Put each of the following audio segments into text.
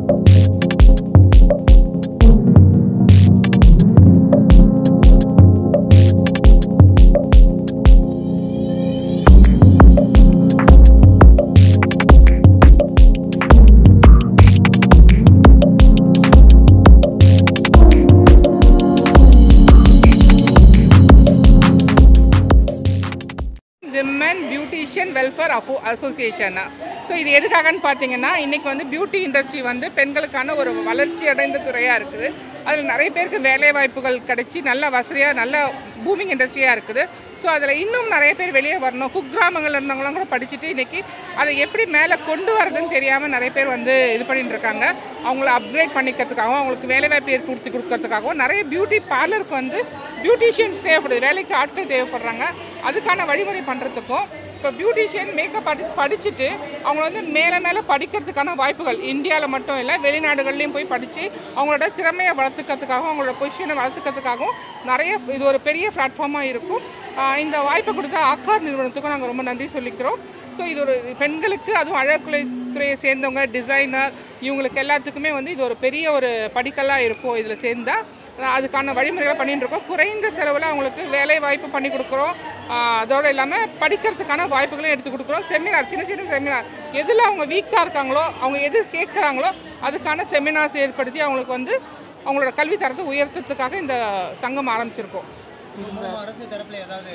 women beautician welfare அஃபோ association so இது எதுக்காகன்னு பார்த்தீங்கன்னா இன்றைக்கி வந்து பியூட்டி இண்டஸ்ட்ரி வந்து பெண்களுக்கான ஒரு வளர்ச்சி அடைந்த துறையாக இருக்குது அதில் நிறைய பேருக்கு வேலை வாய்ப்புகள் கிடைச்சி நல்ல வசதியாக நல்ல பூமிங் இண்டஸ்ட்ரியாக இருக்குது ஸோ அதில் இன்னும் நிறைய பேர் வெளியே வரணும் குக்கிராமங்கள் இருந்தவங்களும் கூட படிச்சுட்டு இன்றைக்கி அதை எப்படி மேலே கொண்டு வரதுன்னு தெரியாமல் நிறைய பேர் வந்து இது பண்ணிட்டு இருக்காங்க அவங்கள அப்கிரேட் பண்ணிக்கிறதுக்காகவும் அவங்களுக்கு வேலை வாய்ப்பு ஏற்படுத்தி கொடுக்கறதுக்காகவும் நிறைய பியூட்டி பார்லருக்கு வந்து பியூட்டிஷியன்ஸ் தேவைப்படுது வேலைக்கு ஆட்கள் தேவைப்படுறாங்க அதுக்கான வழிமுறை பண்ணுறதுக்கும் இப்போ பியூட்டிஷியன் மேக்கப் ஆர்டிஸ்ட் படிச்சுட்டு அவங்க வந்து மேலே மேலே படிக்கிறதுக்கான வாய்ப்புகள் இந்தியாவில் மட்டும் இல்லை வெளிநாடுகள்லையும் போய் படித்து அவங்களோட திறமையை வளர்த்துக்கிறதுக்காகவும் அவங்களோட பொசிஷனை வளர்த்துக்கிறதுக்காகவும் நிறைய இது ஒரு பெரிய பிளாட்ஃபார்மாக இருக்கும் ஆஹ் இந்த வாய்ப்பை கொடுத்த ஆக்கார் நிறுவனத்துக்கும் நாங்கள் ரொம்ப நன்றி சொல்லிக்கிறோம் ஸோ இது ஒரு பெண்களுக்கு அதுவும் அழகுலை துறையை சேர்ந்தவங்க டிசைனர் இவங்களுக்கு எல்லாத்துக்குமே வந்து இது ஒரு பெரிய ஒரு படிக்கல்லாக இருக்கும் இதில் சேர்ந்தால் அதுக்கான வழிமுறைகளை பண்ணிட்டு இருக்கோம் குறைந்த செலவில் அவங்களுக்கு வேலை வாய்ப்பு பண்ணி கொடுக்குறோம் ஆஹ் அதோடு இல்லாமல் படிக்கிறதுக்கான வாய்ப்புகளும் எடுத்து கொடுக்குறோம் செமினார் சின்ன சின்ன செமினார் எதில் அவங்க வீக்காக இருக்காங்களோ அவங்க எது கேட்குறாங்களோ அதுக்கான செமினார்ஸ் ஏற்படுத்தி அவங்களுக்கு வந்து அவங்களோட கல்வி தரத்தை உயர்த்துறதுக்காக இந்த சங்கம் ஆரம்பிச்சிருக்கோம் இது மூலமா அரசு தரப்புல ஏதாவது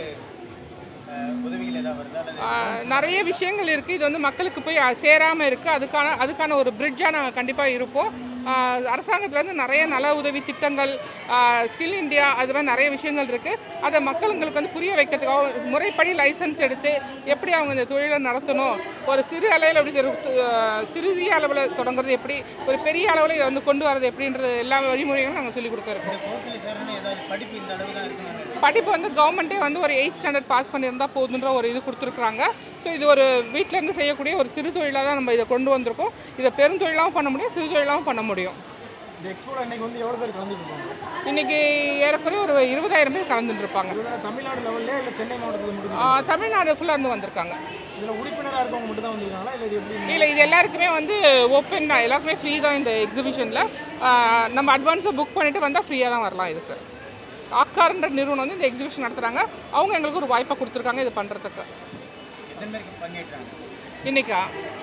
அஹ், உதவிகள் ஏதாவது வருதா அல்லது ஆஹ் நிறைய விஷயங்கள் இருக்குது இது வந்து மக்களுக்கு போய் சேராமல் இருக்குது அதுக்கான அதுக்கான ஒரு பிரிட்ஜாக நாங்கள் கண்டிப்பாக இருப்போம் ஆஹ் அரசாங்கத்துலேருந்து நிறைய நல உதவி திட்டங்கள் ஸ்கில் இந்தியா அது மாதிரி நிறைய விஷயங்கள் இருக்குது அதை மக்களுங்களுக்கு வந்து புரிய வைக்கிறதுக்காக முறைப்படி லைசன்ஸ் எடுத்து எப்படி அவங்க இந்த தொழிலை நடத்தணும் ஒரு சிறு அளவில் எப்படி ஒரு, ஆஹ் சிறிய அளவில் தொடங்குறது எப்படி ஒரு பெரிய அளவில் இதை வந்து கொண்டு வரது எப்படின்றது எல்லா வழிமுறைகளும் நாங்கள் சொல்லிக் கொடுத்துருக்கோம் இந்த கோர்ஸில் சேரணும்னா ஏதாவது படிப்பு இந்த அளவு தான் இருக்கணும் படிப்பு வந்து கவர்மெண்ட்டே வந்து ஒரு எயிட் ஸ்டாண்டர்ட் பாஸ் பண்ணியிருந்தால் போதுன்ற ஒரு இது கொடுத்துருக்குறாங்க ஸோ இது ஒரு வீட்டிலேருந்து செய்யக்கூடிய ஒரு சிறு தொழிலாக தான் நம்ம இதை கொண்டு வந்திருக்கோம் இதை பெருந்தொழிலாகவும் பண்ண முடியும் சிறு தொழிலாகவும் பண்ண முடியும் இந்த எக்ஸ்போல இன்னைக்கு வந்து எவ்வளோ பேர் கலந்துட்டு இருக்காங்க இன்றைக்கி ஏறக்குறைய ஒரு இருபதாயிரம் பேர் கலந்துட்டு இருப்பாங்க இதில் தமிழ்நாடு லெவல்லே இல்லை சென்னை மாவட்டத்தில் மட்டும் ஆ, தமிழ்நாடு ஃபுல்லாக இருந்து வந்திருக்காங்க இதில் உறுப்பினராக இருக்கவங்க மட்டும் தான் வந்திருக்காங்களா இல்லை இது எப்படி இல்லை இது எல்லாருக்குமே வந்து ஓப்பன் தான் எல்லாருக்குமே ஃப்ரீ தான் இந்த எக்ஸிபிஷனில் நம்ம அட்வான்ஸை புக் பண்ணிவிட்டு வந்தால் ஃப்ரீயாக தான் வரலாம் இதுக்கு ஆக்கார்ன்ற நிறுவனம் வந்து இந்த எக்ஸிபிஷன் நடத்துகிறாங்க அவங்க எங்களுக்கு ஒரு வாய்ப்பை கொடுத்துருக்காங்க இது பண்ணுறதுக்கு எத்தனை பேருக்கு பங்கேற்றாங்க இன்னைக்கா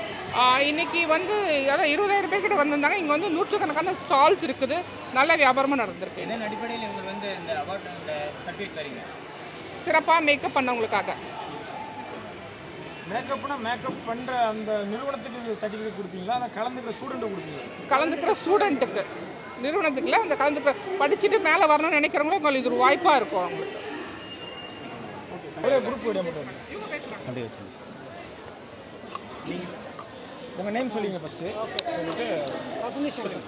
ஆஹ் இன்னைக்கு வந்து அதான் இருபதாயிரம் பேர் கிட்ட வந்திருந்தாங்க இங்கே வந்து நூற்றுக்கணக்கான ஸ்டால்ஸ் இருக்குது நல்ல வியாபாரமும் நடந்திருக்கு இதன் அடிப்படையில் இவங்க வந்து இந்த அவார்ட் இந்த சர்டிஃபிகேட் தரீங்க சிறப்பாக மேக்கப் பண்ணவங்களுக்காக மேக்கப்னா மேக்கப் பண்ணுற அந்த நிறுவனத்துக்கு சர்டிஃபிகேட் கொடுப்பீங்களா அதை கலந்துக்கிற ஸ்டூடெண்ட்டு கொடுப்பீங்களா கலந்துக்கிற ஸ்டூடெண்ட்டுக்கு நிறுவனத்துக்குல அந்த கலந்துக்கிற படிச்சுட்டு மேலே வரணும்னு நினைக்கிறவங்களும் உங்களுக்கு இது ஒரு வாய்ப்பாக இருக்கும் அவங்களுக்கு ஒரே குரூப் வீடியோ மட்டும் அப்படியே வச்சு உங்கள் நேம் சொல்லிங்க ஃபஸ்ட்டு சொல்லிட்டு வசந்தி சங்கர்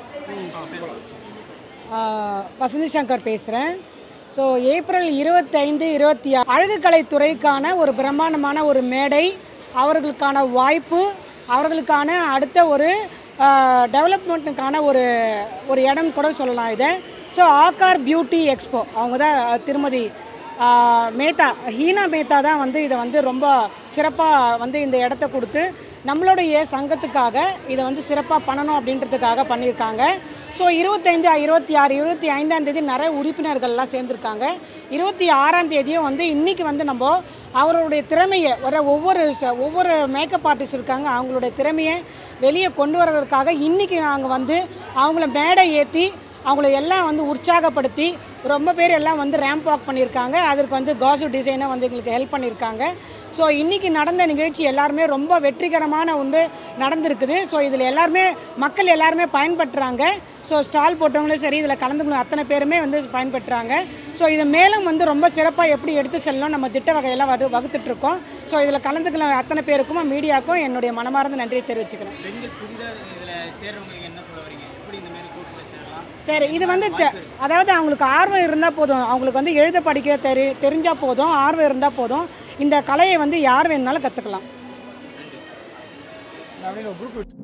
ஆ, வசந்தி சங்கர் பேசுகிறேன் ஸோ ஏப்ரல் இருபத்தைந்து இருபத்தி ஆறு அழகுக்கலை துறைக்கான ஒரு பிரம்மாண்டமான ஒரு மேடை அவர்களுக்கான வாய்ப்பு அவர்களுக்கான அடுத்த ஒரு டெவலப்மெண்ட்டுக்கான ஒரு ஒரு இடம் கூட சொல்லலாம் இதை ஸோ ஆகார் பியூட்டி எக்ஸ்போ அவங்க தான் திருமதி ஆ, மேத்தா ஹீனா மேத்தா தான் வந்து இதை வந்து ரொம்ப சிறப்பாக வந்து இந்த இடத்த கொடுத்து நம்மளுடைய சங்கத்துக்காக இதை வந்து சிறப்பாக பண்ணணும் அப்படின்றதுக்காக பண்ணியிருக்காங்க ஸோ இருபத்தைந்து இருபத்தி ஆறு இருபத்தி ஐந்தாம் தேதி நிறைய உறுப்பினர்கள்லாம் சேர்ந்துருக்காங்க இருபத்தி ஆறாம் தேதியும் வந்து இன்றைக்கி வந்து நம்ம அவர்களுடைய திறமையை வர ஒவ்வொரு ச- ஒவ்வொரு மேக்கப் ஆர்டிஸ்ட் இருக்காங்க அவங்களுடைய திறமையை வெளியே கொண்டு வர்றதற்காக இன்றைக்கி நாங்கள் வந்து அவங்கள மேடை ஏற்றி அவங்கள எல்லாம் வந்து உற்சாகப்படுத்தி ரொம்ப பேர் எல்லாம் வந்து ரேம்ப் வாக் பண்ணியிருக்காங்க அதற்கு வந்து காசு டிசைனை வந்து எங்களுக்கு ஹெல்ப் பண்ணியிருக்காங்க ஸோ இன்றைக்கி நடந்த நிகழ்ச்சி எல்லாருமே ரொம்ப வெற்றிகரமான ஒன்று நடந்திருக்குது ஸோ இதில் எல்லாருமே மக்கள் எல்லாருமே பயன்பெற்றாங்க ஸோ ஸ்டால் போட்டவங்களும் சரி இதில் கலந்துக்கணும் அத்தனை பேருமே வந்து பயன்பெற்றாங்க ஸோ இது மேலும் வந்து ரொம்ப சிறப்பாக எப்படி எடுத்து செல்லணும் நம்ம திட்ட வகையெல்லாம் வகு வகுத்துட்ருக்கோம் ஸோ இதில் கலந்துக்கலாம் அத்தனை பேருக்கும் மீடியாவுக்கும் என்னுடைய மனமார்ந்த நன்றியை தெரிவிச்சுக்கிறேன் பெண்கள் புதிதாக இதில் சேர்றவங்களுக்கு என்ன சொல்ல வரீங்க எப்படி இந்த மாதிரி கோர்ஸில் சேரலாம் சரி இது வந்து தெ- அதாவது அவங்களுக்கு ஆர்வம் இருந்தால் போதும் அவங்களுக்கு வந்து எழுத படிக்க தெரி தெரிஞ்சால் போதும் ஆர்வம் இருந்தால் போதும் இந்த கலையை வந்து யார் வேணுனாலும் கற்றுக்கலாம் அப்படின்னு ஒரு குரூப்